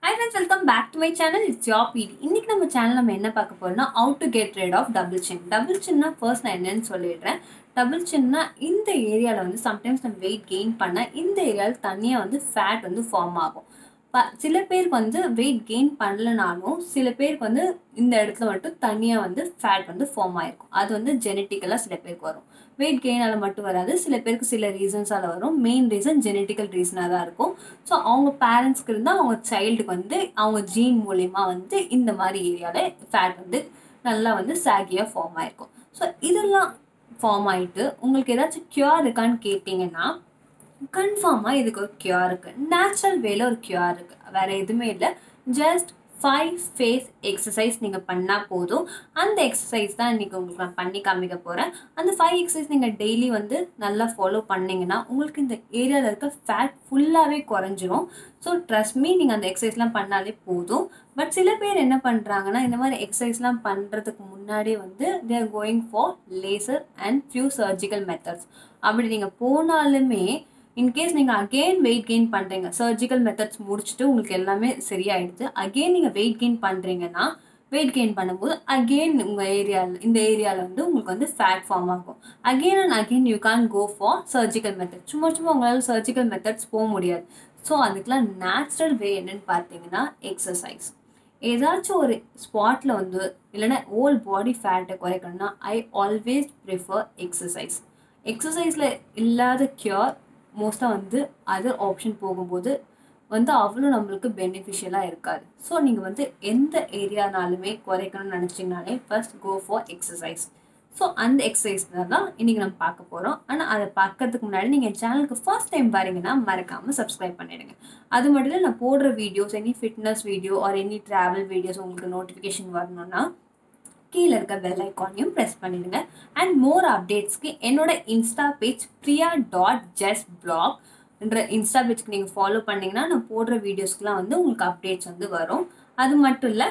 high friends welcome back to my channel it's your PD இன்னைக்கு நம்ம channel நம்ம என்ன பார்க்க போறோம்னா how to get rid of double chin double சின்னா ஃபர்ஸ்ட் நான் என்னன்னு சொல்லிடுறேன் டபுள் சின்னா இந்த ஏரியாவில் வந்து சம்டைம்ஸ் நம்ம வெயிட் கெயின் பண்ணால் இந்த ஏரியாவில் தனியாக வந்து ஃபேட் வந்து ஃபார்ம் ஆகும் ப சில பேருக்கு வந்து வெயிட் கெயின் பண்ணலனாலும் சில பேருக்கு வந்து இந்த இடத்துல மட்டும் தனியாக வந்து ஃபேட் வந்து ஃபார்ம் ஆயிருக்கும் அது வந்து ஜெனட்டிக்கலாக சில பேருக்கு வரும் வெயிட் கெயினால் மட்டும் வராது சில பேருக்கு சில ரீசன்ஸால் வரும் மெயின் ரீசன் ஜெனட்டிக்கல் ரீசனாக தான் இருக்கும் ஸோ அவங்க பேரண்ட்ஸ்க்கு இருந்தால் அவங்க சைல்டுக்கு வந்து அவங்க ஜீன் மூலயமா வந்து இந்த மாதிரி ஏரியாவில் ஃபேட் வந்து நல்லா வந்து சாகியாக ஃபார்ம் ஆயிருக்கும் ஸோ இதெல்லாம் ஃபார்ம் ஆகிட்டு உங்களுக்கு ஏதாச்சும் க்யூர் இருக்கான்னு கேட்டிங்கன்னா கன்ஃபார்மாக இதுக்கு ஒரு க்யூர் இருக்குது நேச்சுரல் வேல ஒரு க்யூர் இருக்குது வேறு எதுவுமே இல்லை ஜஸ்ட் ஃபைவ் ஃபேஸ் எக்ஸசைஸ் நீங்கள் பண்ணால் போதும் அந்த எக்ஸசைஸ் தான் இன்றைக்கி உங்களுக்கு நான் பண்ணி காமிக்க போகிறேன் அந்த ஃபைவ் எக்ஸசைஸ் நீங்கள் டெய்லி வந்து நல்லா ஃபாலோ பண்ணிங்கன்னா உங்களுக்கு இந்த ஏரியாவில் இருக்க ஃபேட் ஃபுல்லாகவே குறைஞ்சிரும் ஸோ ட்ரஸ்ட் மீ நீங்கள் அந்த எக்ஸசைஸ்லாம் பண்ணாலே போதும் பட் சில பேர் என்ன பண்ணுறாங்கன்னா இந்த மாதிரி எக்ஸசைஸ்லாம் பண்ணுறதுக்கு முன்னாடியே வந்து there going for laser and few surgical methods அப்படி நீங்கள் போனாலுமே இன்கேஸ் நீங்கள் அகெயின் வெயிட் கெயின் பண்ணுறீங்க சர்ஜிக்கல் மெத்தட்ஸ் முடிச்சுட்டு உங்களுக்கு எல்லாமே சரியாயிடுது அகெயின் நீங்கள் வெயிட் கெயின் பண்ணுறீங்கன்னா வெயிட் கெயின் பண்ணும்போது அகெயின் உங்கள் ஏரியாவில் இந்த ஏரியாவில் வந்து உங்களுக்கு வந்து ஃபேட் ஃபார்ம் ஆகும் again and again you can go for surgical method சும்மா சும்மா உங்களால் சர்ஜிக்கல் மெத்தட்ஸ் போக முடியாது ஸோ அதுக்கெலாம் நேச்சுரல் வே என்னன்னு பார்த்தீங்கன்னா எக்ஸசைஸ் ஏதாச்சும் ஒரு ஸ்பாட்டில் வந்து இல்லைன்னா ஓல் பாடி ஃபேட்டை குறைக்கணும்னா ஐ ஆல்வேஸ் ப்ரிஃபர் எக்ஸசைஸ் எக்ஸசைஸில் இல்லாத க்யூர் மோஸ்ட்டாக வந்து அதர் ஆப்ஷன் போகும்போது வந்து அவ்வளோ நம்மளுக்கு பெனிஃபிஷியலாக இருக்காது ஸோ நீங்கள் வந்து எந்த ஏரியானாலுமே குறைக்கணும்னு நினச்சிங்கனாலே first go for exercise so அந்த எக்ஸசைஸ் தான் இன்றைக்கி நம்ம பார்க்க போகிறோம் ஆனால் அதை பார்க்கறதுக்கு முன்னாடி நீங்கள் என் சேனலுக்கு ஃபர்ஸ்ட் டைம் பாருங்கன்னா மறக்காமல் சப்ஸ்கிரைப் பண்ணிடுங்க அது மட்டும் இல்லை நான் போடுற videos any fitness video or any travel videos உங்களுக்கு நோட்டிஃபிகேஷன் வரணும்னா கீழே இருக்க பெல் ஐக்கானையும் ப்ரெஸ் பண்ணிடுங்க அண்ட் மோர் அப்டேட்ஸ்க்கு என்னோட insta page Priya dot just black என்ற இன்ஸ்டா பேஜ்க்கு நீங்கள் ஃபாலோ பண்ணிங்கன்னா நான் போடுற வீடியோஸ்க்குலாம் வந்து உங்களுக்கு அப்டேட்ஸ் வந்து வரும் அது மட்டும் இல்லை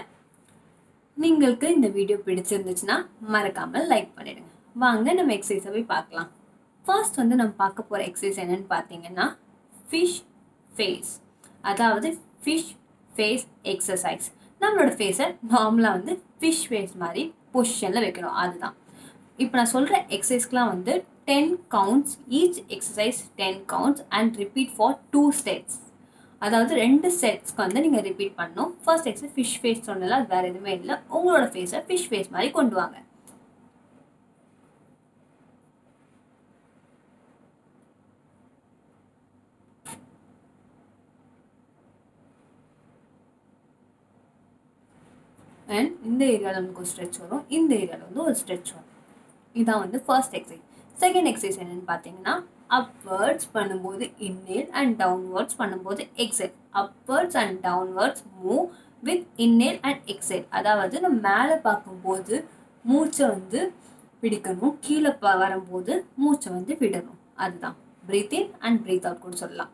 നിങ്ങൾക്ക് இந்த வீடியோ பிடிச்சிருந்துச்சுன்னா மறக்காமல் லைக் பண்ணிடுங்க வாங்க நம்ம எக்ஸசைஸை போய் பார்க்கலாம் ஃபர்ஸ்ட் வந்து நம்ம பார்க்க போகிற எக்ஸசைஸ் என்னன்னு பார்த்தீங்கன்னா ஃபிஷ் ஃபேஸ் அதாவது ஃபிஷ் ஃபேஸ் எக்ஸசைஸ் நம்மளோட ஃபேஸை நார்மலாக வந்து ஃபிஷ் ஃபேஸ் மாதிரி பொசிஷனில் வைக்கணும் அதுதான் இப்போ நான் சொல்கிற எக்ஸசைஸ்க்கெலாம் வந்து ten counts each exercise ten counts and repeat for two steps அதாவது ரெண்டு செட்ஸ்க்கு வந்து நீங்கள் ரிப்பீட் பண்ணணும் ஃபர்ஸ்ட் எக்ஸசைஸ் ஃபிஷ் ஃபேஸ் சொன்னல அது வேறு எதுவுமே இல்லை உங்களோட ஃபேஸை ஃபிஷ் ஃபேஸ் மாதிரி கொண்டு வாங்க அண்ட் இந்த ஏரியாவில் நமக்கு ஒரு ஸ்ட்ரெச் வரும் இந்த ஏரியாவில் வந்து ஒரு ஸ்ட்ரெச் வரும் இதான் வந்து ஃபர்ஸ்ட் எக்ஸசைஸ் செகண்ட் எக்ஸசைஸ் என்னென்னு பார்த்தீங்கன்னா அப்வர்ட்ஸ் பண்ணும்போது இன்னேல் அண்ட் டவுன்வர்ட்ஸ் பண்ணும்போது exhale upwards and downwards move with inhale and exhale அதாவது நம்ம மேலே பார்க்கும்போது மூச்சை வந்து பிடிக்கணும் கீழே ப வரும்போது மூச்சை வந்து விடணும் அதுதான் breathe in and breathe out கூட சொல்லலாம்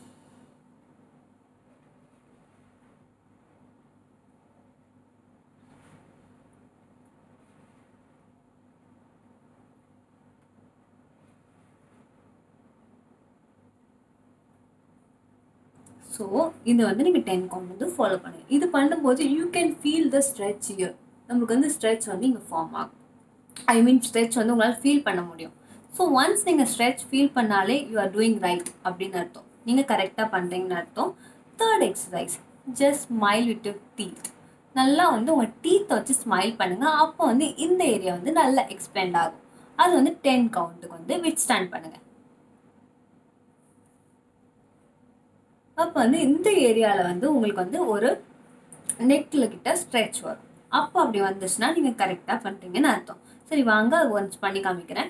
ஸோ இது வந்து நீங்கள் டென் கவுண்ட் வந்து ஃபாலோ பண்ணுங்க இது பண்ணும்போது you can feel the stretch here நம்மளுக்கு வந்து ஸ்ட்ரெச் வந்து இங்கே ஃபார்ம் ஆகும் ஐ மீன் ஸ்ட்ரெச் வந்து உங்களால் ஃபீல் பண்ண முடியும் ஸோ ஒன்ஸ் நீங்கள் ஸ்ட்ரெச் ஃபீல் பண்ணாலே யூ ஆர் டூயிங் ரைட் அப்படின்னு அர்த்தம் நீங்கள் கரெக்டாக பண்ணுறீங்கன்னு அர்த்தம் third exercise just smile with your teeth நல்லா வந்து உங்கள் டீத்தை வச்சு ஸ்மைல் பண்ணுங்கள் அப்போ வந்து இந்த ஏரியா வந்து நல்லா எக்ஸ்பெண்ட் ஆகும் அது வந்து டென் கவுண்ட்டுக்கு வந்து வித் ஸ்டாண்ட் பண்ணுங்கள் அப்போ வந்து இந்த ஏரியாவில் வந்து உங்களுக்கு வந்து ஒரு நெக்கில் கிட்ட ஸ்ட்ரெச் வரும் அப்போ அப்படி வந்துச்சுன்னா நீங்கள் கரெக்டாக பண்ணுறீங்கன்னு அர்த்தம் சரி வாங்க ஒன்ஸ் பண்ணி காமிக்கிறேன்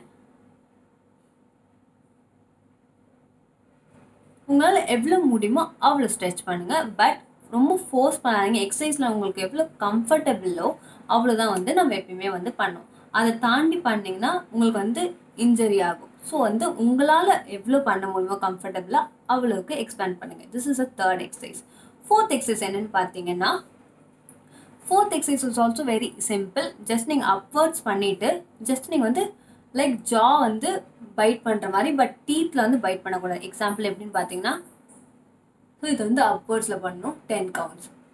உங்களால் எவ்வளோ முடியுமோ அவ்வளோ ஸ்ட்ரெச் பண்ணுங்கள் பட் ரொம்ப ஃபோர்ஸ் பண்ணாதீங்க எக்ஸசைஸில் உங்களுக்கு எவ்வளோ கம்ஃபர்டபுளோ அவ்வளோதான் வந்து நம்ம எப்பயுமே வந்து பண்ணோம் அதை தாண்டி பண்ணிங்கன்னா உங்களுக்கு வந்து இன்ஜரி ஆகும் ஸோ வந்து உங்களால் எவ்வளோ பண்ண முடியுமோ கம்ஃபர்டபுளாக அவ்வளோக்கு எக்ஸ்பேண்ட் பண்ணுங்கள் this is a third exercise fourth exercise என்னென்னு பார்த்தீங்கன்னா fourth exercise is also very simple just நீங்கள் அப்வர்ட்ஸ் பண்ணிவிட்டு ஜஸ்ட் நீங்கள் வந்து லைக் ஜா வந்து பைட் பண்ணுற மாதிரி பட் டீத்தில் வந்து பைட் பண்ணக்கூடாது எக்ஸாம்பிள் எப்படின்னு பார்த்தீங்கன்னா ஸோ இது வந்து அப்வர்ட்ஸில் பண்ணணும் டென் கவுண்ட்ஸ்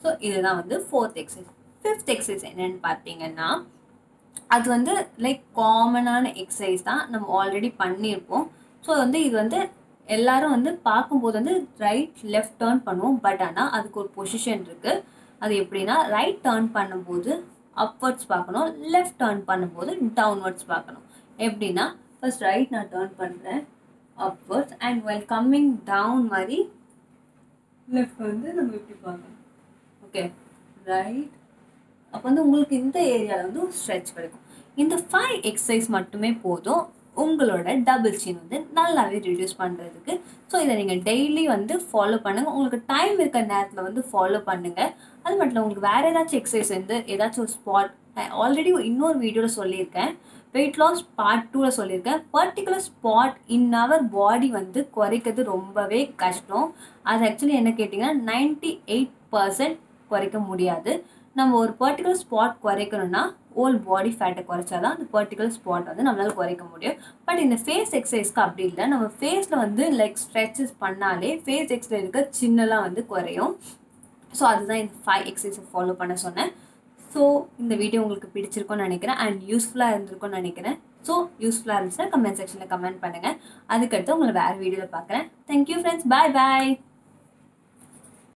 ஸோ இதுதான் வந்து ஃபோர்த் எக்ஸசைஸ் ஃபிஃப்த் எக்ஸசைஸ் என்னன்னு பார்த்தீங்கன்னா அது வந்து லைக் காமனான எக்ஸசைஸ் தான் நம்ம ஆல்ரெடி பண்ணியிருப்போம் ஸோ வந்து இது வந்து எல்லாரும் வந்து பார்க்கும்போது வந்து ரைட் லெஃப்ட் டேர்ன் பண்ணுவோம் பட் ஆனால் அதுக்கு ஒரு பொசிஷன் இருக்குது அது எப்படின்னா ரைட் டேர்ன் பண்ணும்போது அப்வர்ட்ஸ் பார்க்கணும் லெஃப்ட் டேர்ன் பண்ணும்போது டவுன்வர்ட்ஸ் பார்க்கணும் எப்படின்னா ஃபர்ஸ்ட் ரைட் நான் டேர்ன் பண்ணுறேன் upwards and well coming down மாதிரி லெஃப்ட் வந்து நம்ம இப்படி பார்க்கணும் ஓகே ரைட் அப்போ வந்து உங்களுக்கு இந்த ஏரியாவில் வந்து ஸ்ட்ரெச் கிடைக்கும் இந்த ஃபைவ் எக்ஸசைஸ் மட்டுமே போதும் உங்களோட டபுள் சின் வந்து நல்லாவே ரிடியூஸ் பண்ணுறதுக்கு ஸோ இதை நீங்கள் டெய்லி வந்து ஃபாலோ பண்ணுங்கள் உங்களுக்கு டைம் இருக்கிற நேரத்தில் வந்து ஃபாலோ பண்ணுங்கள் அது மட்டும் இல்லை உங்களுக்கு வேறு ஏதாச்சும் எக்ஸசைஸ் வந்து ஏதாச்சும் ஒரு ஸ்பாட் ஆல்ரெடி இன்னொரு வீடியோவில் சொல்லியிருக்கேன் வெயிட் லாஸ் பார்ட் டூவில் சொல்லியிருக்கேன் பர்டிகுலர் ஸ்பாட் இன் அவர் பாடி வந்து குறைக்கிறது ரொம்பவே கஷ்டம் அது ஆக்சுவலி என்ன கேட்டிங்கன்னா நைன்டி எயிட் பர்சன்ட் குறைக்க முடியாது நம்ம ஒரு பர்டிகுலர் ஸ்பாட் குறைக்கணும்னா ஓல் பாடி ஃபேட்டை குறைச்சா தான் அந்த பர்டிகுலர் ஸ்பாட் வந்து நம்மளால் குறைக்க முடியும் பட் இந்த ஃபேஸ் எக்ஸசைஸ்க்கு அப்படி இல்லை நம்ம ஃபேஸில் வந்து லைக் ஸ்ட்ரெச்சஸ் பண்ணாலே ஃபேஸ் எக்ஸில் இருக்க சின்னலாம் வந்து குறையும் ஸோ அதுதான் இந்த ஃபைவ் எக்ஸசைஸை ஃபாலோ பண்ண சொன்னேன் ஸோ இந்த வீடியோ உங்களுக்கு பிடிச்சிருக்கும்னு நினைக்கிறேன் அண்ட் யூஸ்ஃபுல்லாக இருந்திருக்கும்னு நினைக்கிறேன் ஸோ யூஸ்ஃபுல்லாக இருந்துச்சுன்னா கமெண்ட் செக்ஷனில் கமெண்ட் பண்ணுங்கள் அதுக்கடுத்து உங்களை வேறு வீடியோவில் பார்க்குறேன் தேங்க்யூ ஃப்ரெண்ட்ஸ் பாய் பாய்